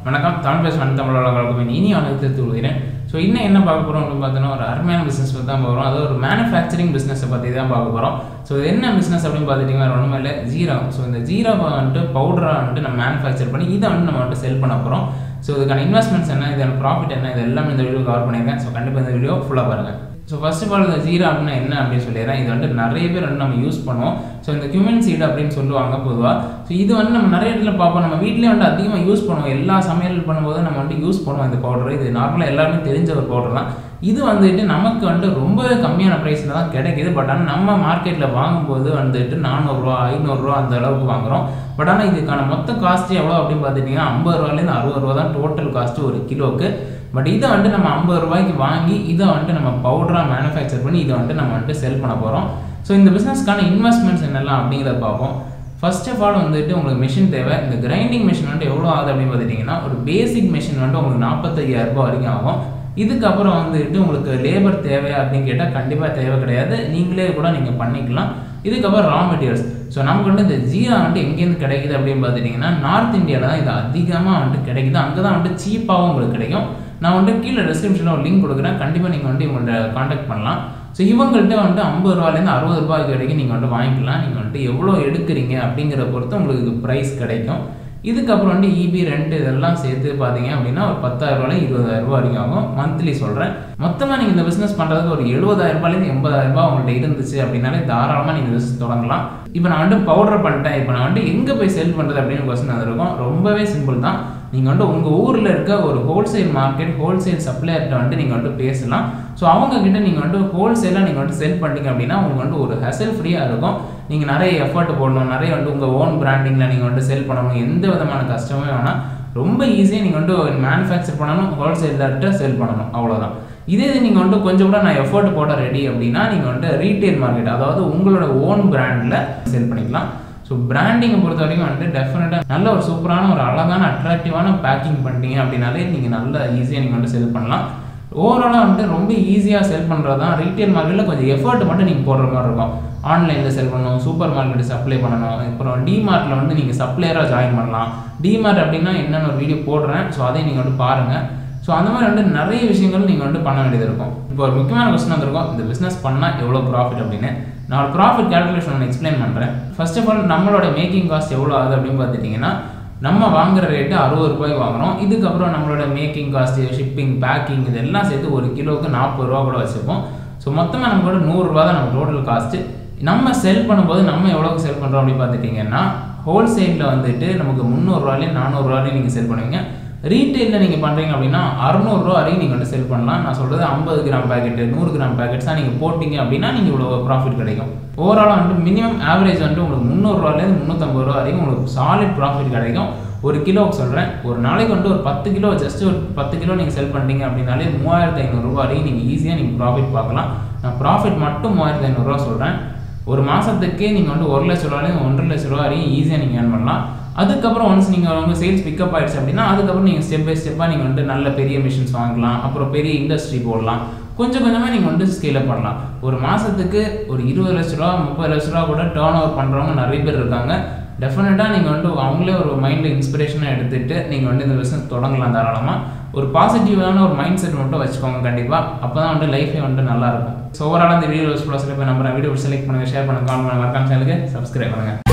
வணக்கம் தமிழ் பேச வன் தமிழ் வளர்களுக்கும் இனி வணக்கத்தை தூள்கிறேன் ஸோ இன்னும் என்ன பார்க்க போகிறோம் அப்படின்னு பார்த்தீங்கன்னா ஒரு அருமையான பிஸ்னஸ் பற்றி தான் பார்க்குறோம் அது ஒரு மேனுஃபேக்சரிங் பிஸ்னஸை பற்றி தான் பார்க்க போகிறோம் ஸோ இது என்ன பிஸ்னஸ் அப்படின்னு பார்த்துட்டிங்கன்னா வேறு ஒன்றுமே இல்லை ஜீரா ஸோ இந்த ஜீராவை வந்துட்டு பவுடராக வந்துட்டு நம்ம மேனுஃபேக்சர் பண்ணி இதை வந்து நம்ம வந்துட்டு செல் பண்ண போகிறோம் ஸோ இதுக்கான இன்வெஸ்ட்மெண்ட்ஸ் என்ன இதுக்கான ப்ராஃபிட் என்ன இது எல்லாமே இந்த வீடியோ கவர் பண்ணியிருக்கேன் ஸோ கண்டிப்பாக இந்த வீடியோ ஃபுல்லாக பாருங்கள் ஸோ ஃபர்ஸ்ட் ஆஃப் ஆல் இந்த ஜீரா அப்படின்னா என்ன அப்படின்னு சொல்லிடுறேன் இது வந்து நிறைய பேர் வந்து நம்ம யூஸ் பண்ணுவோம் ஸோ இந்த cumin சீடு அப்படின்னு சொல்லுவாங்க பொதுவாக ஸோ இது வந்து நம்ம நிறைய இடத்துல பார்ப்போம் நம்ம வீட்லேயே வந்து அதிகமாக யூஸ் பண்ணுவோம் எல்லா சமையல் பண்ணும்போது நம்ம வந்து யூஸ் பண்ணுவோம் இந்த பவுடர் இது நார்மலாக எல்லாருமே தெரிஞ்ச ஒரு பவுடர் தான் இது வந்துட்டு நமக்கு வந்து ரொம்பவே கம்மியான ப்ரைஸில் தான் கிடைக்குது பட் ஆனால் நம்ம மார்க்கெட்டில் வாங்கும்போது வந்துட்டு நானூறுரூவா ஐநூறுரூவா அந்த அளவுக்கு வாங்குறோம் பட் ஆனால் இதுக்கான மொத்த காஸ்ட் எவ்வளோ அப்படின்னு பார்த்துட்டிங்கன்னா ஐம்பது ரூபாலேருந்து அறுபது ரூபா தான் டோட்டல் காஸ்ட்டு ஒரு கிலோவுக்கு பட் இதை வந்துட்டு நம்ம ஐம்பது ரூபாய்க்கு வாங்கி இதை வந்துட்டு நம்ம பவுடராக மேனுஃபேக்சர் பண்ணி இதை வந்துட்டு நம்ம வந்துட்டு செல் பண்ண போகிறோம் ஸோ இந்த பிஸ்னஸ்க்கான இன்வெஸ்ட்மெண்ட்ஸ் என்னெல்லாம் அப்படிங்கிறத பார்ப்போம் ஃபர்ஸ்ட் ஆஃப் ஆல் வந்துட்டு உங்களுக்கு மிஷின் தேவை இந்த கிரைண்டிங் மிஷின் வந்துட்டு எவ்வளோ ஆகுது அப்படின்னு பார்த்துட்டிங்கன்னா ஒரு பேசிக் மிஷின் வந்துட்டு உங்களுக்கு நாற்பத்தையாயிரம் ரூபாய் வரைக்கும் ஆகும் இதுக்கப்புறம் வந்துட்டு உங்களுக்கு லேபர் தேவையா அப்படின்னு கேட்டால் கண்டிப்பாக தேவை கிடையாது நீங்களே கூட நீங்கள் பண்ணிக்கலாம் இதுக்கப்புறம் ரா மெட்டீரியல்ஸ் ஸோ நமக்கு வந்து இந்த ஜீரா வந்துட்டு எங்கேருந்து கிடைக்குது அப்படின்னு பார்த்துட்டிங்கன்னா நார்த் இந்தியாவில் தான் இது அதிகமாக வந்துட்டு கிடைக்குது அங்கே தான் வந்துட்டு சீப்பாகவும் உங்களுக்கு கிடைக்கும் நான் வந்துட்டு கீழே டிஸ்கிரிப்ஷனில் ஒரு லிங்க் கொடுக்குறேன் கண்டிப்பாக நீங்கள் வந்துட்டு இவங்கள்ட்ட காண்டாக்ட் பண்ணலாம் ஸோ இவங்கள்ட்ட வந்துட்டு ஐம்பது ரூபாலேருந்து அறுபது ரூபாய்க்கு வரைக்கும் நீங்கள் வந்துட்டு வாங்கிக்கலாம் நீங்கள் வந்துட்டு எவ்வளோ எடுக்கிறீங்க அப்படிங்கிற பொறுத்து உங்களுக்கு ப்ரைஸ் கிடைக்கும் இதுக்கப்புறம் வந்து இபி ரெண்ட் இதெல்லாம் சேர்த்து பார்த்தீங்க அப்படின்னா ஒரு பத்தாயிரம் ரூபாய் இருபதாயிரம் ரூபாய் வரைக்கும் ஆகும் மந்த்லி சொல்கிறேன் மொத்தமாக நீங்கள் இந்த பிஸ்னஸ் பண்ணுறதுக்கு ஒரு எழுபதாயிரம் ரூபாயிலேருந்து எண்பதாயிரம் ரூபாய் உங்கள்கிட்ட இருந்துச்சு அப்படின்னாலே தாராளமாக நீங்கள் பிஸ்னஸ் தொடங்கலாம் இப்போ நான் வந்துட்டு பவுடர் பண்ணிட்டேன் இப்போ நான் வந்துட்டு எங்கே போய் செல் பண்ணுறது அப்படின்னு கொஸ்டின் வந்திருக்கும் ரொம்பவே சிம்பிள் தான் நீங்கள் வந்துட்டு உங்கள் ஊரில் இருக்க ஒரு ஹோல்சேல் மார்க்கெட் ஹோல்சேல் சப்ளையர்கிட்ட வந்துட்டு நீங்கள் வந்துட்டு பேசலாம் ஸோ அவங்க கிட்ட நீங்கள் வந்துட்டு ஹோல்சேலாக நீங்கள் வந்துட்டு செல் பண்ணிட்டீங்க அப்படின்னா உங்களுக்கு வந்துட்டு ஒரு ஹெசல் ஃப்ரீயாக இருக்கும் நீங்கள் நிறைய எஃபர்ட் போடணும் நிறைய வந்துட்டு உங்கள் ஓன் பிராண்டிங்கில் நீங்கள் வந்துட்டு செல் பண்ணணும் எந்த விதமான கஷ்டமே வேணாம் ரொம்ப ஈஸியாக நீங்கள் வந்துட்டு மேனுஃபேக்சர் பண்ணணும் ஹோல்சேலர்கிட்ட செல் பண்ணணும் அவ்வளோதான் இதே இது நீங்கள் வந்துட்டு கொஞ்சம் கூட நான் எஃபர்ட் போட ரெடி அப்படின்னா நீங்கள் வந்துட்டு ரீட்டைல் மார்க்கெட் அதாவது உங்களோட ஓன் பிராண்டில் செல் பண்ணிக்கலாம் ஸோ பிராண்டிங்கை பொறுத்த வரைக்கும் வந்துட்டு டெஃபினட்டாக நல்ல ஒரு சூப்பரான ஒரு அழகான அட்ராக்டிவான பேக்கிங் பண்ணிட்டீங்க அப்படின்னாலே நீங்கள் நல்ல ஈஸியாக நீங்கள் வந்துட்டு செல் பண்ணலாம் ஓவராலாக வந்துட்டு ரொம்ப ஈஸியாக செல் பண்ணுறது தான் ரீட்டைல் மார்க்கெட்டில் கொஞ்சம் எஃபர்ட் மட்டும் நீங்கள் போடுற மாதிரி இருக்கும் ஆன்லைனில் செல் பண்ணணும் சூப்பர் மார்க்கெட்டு சப்ளை பண்ணணும் அப்புறம் டிமார்ட்டில் வந்து நீங்கள் சப்ளையராக ஜாயின் பண்ணலாம் டிமார்ட் அப்படின்னா என்னென்ன ஒரு வீடியோ போடுறேன் ஸோ அதையும் நீங்கள் வந்து பாருங்கள் ஸோ அந்த மாதிரி வந்து நிறைய விஷயங்கள் நீங்கள் வந்து பண்ண வேண்டியது இருக்கும் இப்போ ஒரு முக்கியமான கொஸ்டின் வந்திருக்கும் இந்த பிஸ்னஸ் பண்ணால் எவ்வளோ ப்ராஃபிட் அப்படின்னு நான் ஒரு ப்ராஃபிட் கேல்குலேஷன் ஒன்று எக்ஸ்பிளைன் பண்ணுறேன் ஃபர்ஸ்ட் ஆஃப் ஆல் நம்மளோட மேக்கிங் காஸ்ட் எவ்வளோ ஆகுது அப்படின்னு பார்த்துட்டிங்கன்னா நம்ம வாங்குற ரேட்டு அறுபது ரூபாய் வாங்குறோம் இதுக்கப்புறம் நம்மளோட மேக்கிங் காஸ்ட்டு ஷிப்பிங் பேக்கிங் இதெல்லாம் சேர்த்து ஒரு கிலோவுக்கு நாற்பது ரூபா கூட வச்சுப்போம் ஸோ மொத்தமாக நமக்கு நூறுரூவா தான் நம்ம டோட்டல் காஸ்ட்டு நம்ம செல் பண்ணும்போது நம்ம எவ்வளோக்கு செல் பண்ணுறோம் அப்படின்னு பார்த்துட்டிங்கன்னா ஹோல்சேலில் வந்துட்டு நமக்கு முந்நூறுரூவாலேயும் நானூறுரூவாலேயும் நீங்கள் செல் பண்ணுவீங்க ரீட்டெயிலில் நீங்கள் பண்ணுறீங்க அப்படின்னா அறநூறுரூவா வரைக்கும் நீங்கள் வந்து செல் பண்ணலாம் நான் சொல்கிறது ஐம்பது கிராம் பேக்கெட்டு நூறு கிராம் பேக்கெட்ஸாக நீங்கள் போட்டிங்க அப்படின்னா நீங்கள் இவ்வளோ ப்ராஃபிட் கிடைக்கும் ஓவராலாக வந்துட்டு மினிமம் ஆவரேஜ் வந்துட்டு உங்களுக்கு முந்நூறுரூவாலேருந்து முந்நூற்றம்பது ரூபா வரைக்கும் உங்களுக்கு சாலிட் ப்ராஃபிட் கிடைக்கும் ஒரு கிலோவுக்கு சொல்கிறேன் ஒரு நாளைக்கு வந்துட்டு ஒரு பத்து கிலோ ஜஸ்ட் ஒரு பத்து கிலோ நீங்கள் செல் பண்ணிட்டீங்க அப்படின்னாலே மூவாயிரத்து ஐநூறுரூவா வரைக்கும் நீங்கள் ஈஸியாக நீங்கள் ப்ராஃபிட் பார்க்கலாம் நான் ப்ராஃபிட் மட்டும் மூவாயிரத்து ஐநூறுரூவா சொல்கிறேன் ஒரு மாதத்துக்கே நீங்கள் வந்து ஒரு லட்ச ரூபாலேருந்து ஒன்றரை லட்ச ரூபா வரைக்கும் ஈஸியாக நீங்கள் ஏர்ன் பண்ணலாம் அதுக்கப்புறம் ஒன்ஸ் நீங்கள் உங்கள் சேல்ஸ் பிக்கப் ஆயிடுச்சு அப்படின்னா அதுக்கப்புறம் நீங்கள் ஸ்டெப் பை ஸ்டெப்பாக நீங்கள் வந்து நல்ல பெரிய மிஷின்ஸ் வாங்கலாம் அப்புறம் பெரிய இண்டஸ்ட்ரி போடலாம் கொஞ்சம் கொஞ்சமாக நீங்கள் வந்து ஸ்கேல் அப் பண்ணலாம் ஒரு மாதத்துக்கு ஒரு இருபது லட்ச ரூபா முப்பது லட்ச ரூபா கூட டேர்ன் ஓவர் பண்ணுறவங்க நிறைய பேர் இருக்காங்க டெஃபினட்டாக நீங்கள் வந்து அவங்களே ஒரு மைண்டில் இன்ஸ்பிரேஷனாக எடுத்துகிட்டு நீங்கள் வந்து இந்த பிஸ்னஸ் தொடங்கலாம் தாராளமாக ஒரு பாசிட்டிவான ஒரு மைண்ட் செட் மட்டும் வச்சுக்கோங்க கண்டிப்பாக அப்போ தான் வந்து லைஃபே வந்துட்டு நல்லாயிருக்கும் ஸோ ஓவராலாக இந்த வீடியோ யூஸ்ஃபுல்லாக சில பேர் நம்புறேன் வீடியோ செலக்ட் பண்ணுங்கள் ஷேர் பண்ணுங்கள் கால் பண்ணுங்கள் மறக்காம சேனலுக்கு சப்ஸ்கிரைப் பண்ணுங்கள்